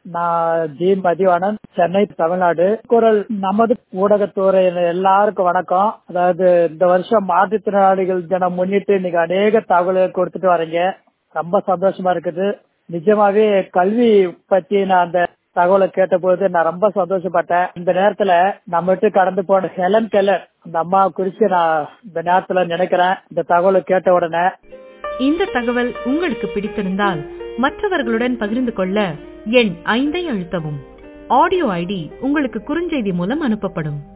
நான் ஜி மதிவாணன் சென்னை தமிழ்நாடு குரல் நமது ஊடகத்துறை எல்லாருக்கும் வணக்கம் அதாவது இந்த வருஷம் மாற்றுத்திறனாளிகள் தினம் முன்னிட்டு இன்னைக்கு அநேக தகவல்கள் கொடுத்துட்டு வரீங்க ரொம்ப சந்தோஷமா இருக்குது நிஜமாவே கல்வி பத்தி நான் அந்த தகவலை கேட்டபோது நான் ரொம்ப சந்தோஷப்பட்டேன் இந்த நேரத்துல நம்ம விட்டு கடந்து போன ஹெலன் கெல்லர் அந்த அம்மா குறிச்சு நான் இந்த நேரத்துல நினைக்கிறேன் இந்த தகவலை கேட்ட உடனே இந்த தகவல் உங்களுக்கு பிடித்திருந்தால் மற்றவர்களுடன் பகிர்ந்து கொள்ள எண் ஐந்தை அழுத்தவும் ஆடியோ ஐடி உங்களுக்கு குறுஞ்செய்தி மூலம் அனுப்பப்படும்